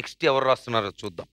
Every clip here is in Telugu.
నెక్స్ట్ ఎవరు రాస్తున్నారో చూద్దాం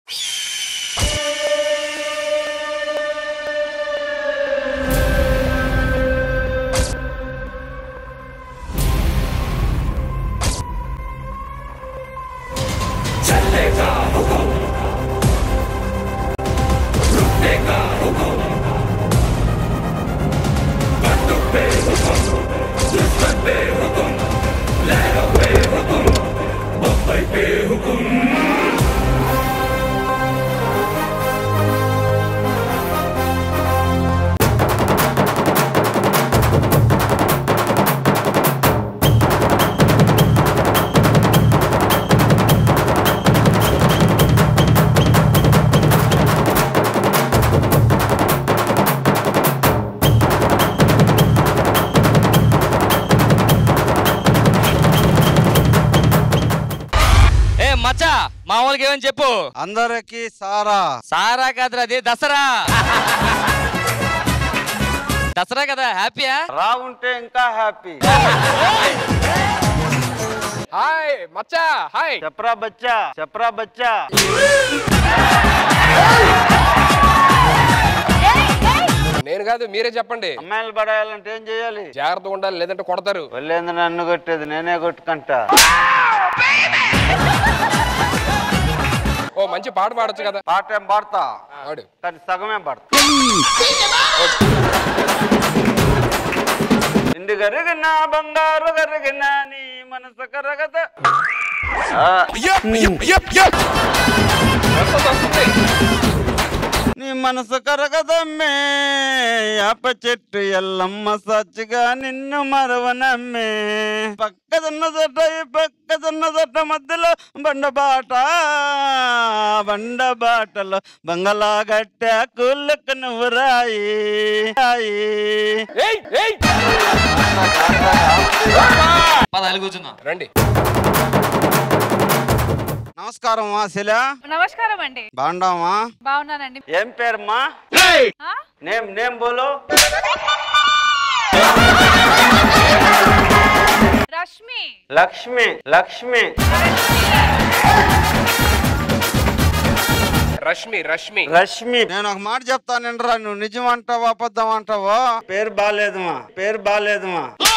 ఏ మచ్చా మా వాళ్ళకి ఏమని చెప్పు అందరికి సారా సారా కాదురా అది దసరా దసరా కదా హ్యాపీయా రావుంటే ఇంకా హ్యాపీ హాయ్ మచ్చా హాయ్ చెప్పరా బచ్చా చెప్పరా బచ్చా నేను కాదు మీరే చెప్పండి అమ్మాయిలు పడేయాలంటే ఏం చేయాలి జాగ్రత్తగా ఉండాలి లేదంటే కొడతారు వెళ్ళేంది నన్ను కొట్టేది నేనే కొట్టుకుంటా ఓ మంచి పాట పాడొచ్చు కదా పాట ఏం పాడతా ఆడు కానీ సగమే పాడతా ఇండి గరిగిన బంగారు గరిగిన నీ మనసు కరగద నీ మనసు కరగదమ్మే యాప చెట్టు ఎల్లమ్మ సచ్చిగా నిన్ను మరవనమ్మే పక్కదున్న జట్ట ఈ పక్కదున్న జట్ట మధ్యలో బండబాట బండబాటలో బంగళా గట్ట కూళ్ళకు నువ్వు రాయి రాయి ఏయ్ ఏయ్ పదాలు కూర్చుందాం రండి నమస్కారం మా శిల నమస్కారం అండి బాగుండామా బాగున్నానండి ఏం పేరమ్మా ఆ? నేమ్ నేమ్ బోలో రష్మి లక్ష్మి లక్ష్మి రష్మి రష్మి రష్మి నేను ఒక మాట చెప్తానంటరా నువ్వు నిజం అంటావా అబద్ధం అంటావా పేరు బాగాలేదుమా పేరు బాగాలేదుమా